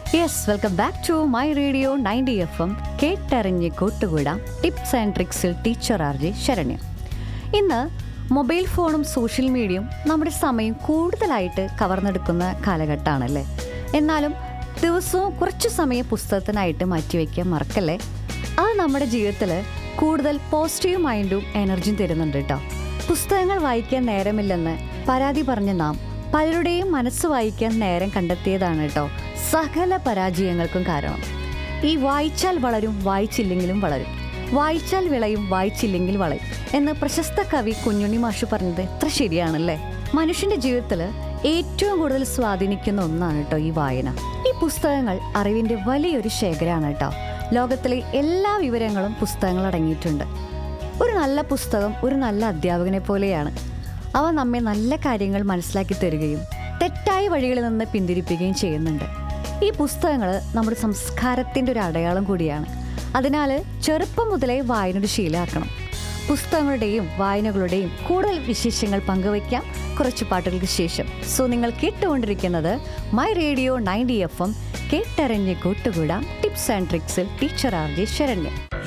yes welcome back to my radio ninety F M കേട്ടറിഞ്ഞ് കൂട്ടുകൂടാം tips and ട്രിക്സിൽ teacher R J Saranya ഇന്ന് mobile ഫോണും സോഷ്യൽ മീഡിയയും നമ്മുടെ സമയം കൂടുതലായിട്ട് കവർന്നെടുക്കുന്ന കാലഘട്ടമാണല്ലേ എന്നാലും ദിവസവും കുറച്ച് സമയം പുസ്തകത്തിനായിട്ട് മാറ്റിവെക്കാൻ മറക്കല്ലേ അത് നമ്മുടെ ജീവിതത്തിൽ കൂടുതൽ പോസിറ്റീവ് മൈൻഡും എനർജിയും തരുന്നുണ്ട് കേട്ടോ പുസ്തകങ്ങൾ വായിക്കാൻ നേരമില്ലെന്ന് പരാതി പറഞ്ഞ നാം പലരുടെയും മനസ്സ് വായിക്കാൻ നേരം കണ്ടെത്തിയതാണ് കേട്ടോ സകല പരാജയങ്ങൾക്കും കാരണം ഈ വായിച്ചാൽ വളരും വായിച്ചില്ലെങ്കിലും വളരും വായിച്ചാൽ വിളയും വായിച്ചില്ലെങ്കിൽ വളയും എന്ന് പ്രശസ്ത കവി കുഞ്ഞുണ്ണി മാഷു പറഞ്ഞത് എത്ര ശരിയാണല്ലേ മനുഷ്യന്റെ ജീവിതത്തിൽ ഏറ്റവും കൂടുതൽ സ്വാധീനിക്കുന്ന ഒന്നാണ് കേട്ടോ ഈ വായന ഈ പുസ്തകങ്ങൾ അറിവിന്റെ വലിയൊരു ശേഖരമാണ് കേട്ടോ ലോകത്തിലെ എല്ലാ വിവരങ്ങളും പുസ്തകങ്ങൾ അടങ്ങിയിട്ടുണ്ട് ഒരു നല്ല പുസ്തകം ഒരു നല്ല അധ്യാപകനെ പോലെയാണ് അവ നമ്മെ നല്ല കാര്യങ്ങൾ മനസ്സിലാക്കി തരികയും തെറ്റായ വഴികളിൽ നിന്ന് പിന്തിരിപ്പിക്കുകയും ചെയ്യുന്നുണ്ട് ഈ പുസ്തകങ്ങൾ നമ്മുടെ സംസ്കാരത്തിൻ്റെ ഒരു അടയാളം കൂടിയാണ് അതിനാൽ ചെറുപ്പം മുതലേ വായനയുടെ ശീലമാക്കണം പുസ്തകങ്ങളുടെയും വായനകളുടെയും കൂടുതൽ വിശേഷങ്ങൾ പങ്കുവയ്ക്കാം കുറച്ച് പാട്ടുകൾക്ക് ശേഷം സോ നിങ്ങൾ കേട്ടുകൊണ്ടിരിക്കുന്നത് my radio ninety F M കേട്ടറിഞ്ഞ് കൂട്ടുകൂടാം ടിപ്സ് ആൻഡ് ട്രിക്സിൽ ടീച്ചർ ആർ ജെ ശരണ്യ